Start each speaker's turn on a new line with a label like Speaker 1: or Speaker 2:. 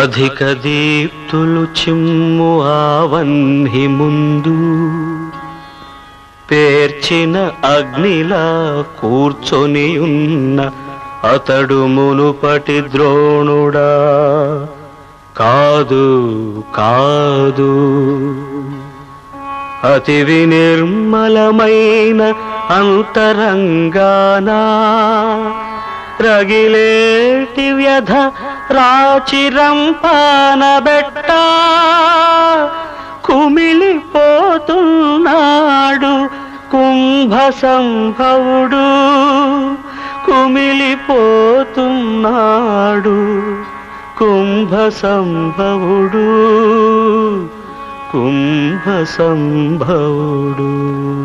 Speaker 1: అధిక దీప్తులు చిమ్ము ఆవన్హి ముందు పేర్చిన అగ్నిలా కూర్చొని ఉన్న అతడు మునుపటి ద్రోణుడా కాదు కాదు అతి వినిర్మలమైన అంతరంగానా రగిలేటి వ్యధ రాచిరంపాన బెట్ట కుమిలిపోతున్నాడు కుంభ సంభవుడు కుమిలిపోతున్నాడు కుంభ సంభవుడు కుంభ సంభవుడు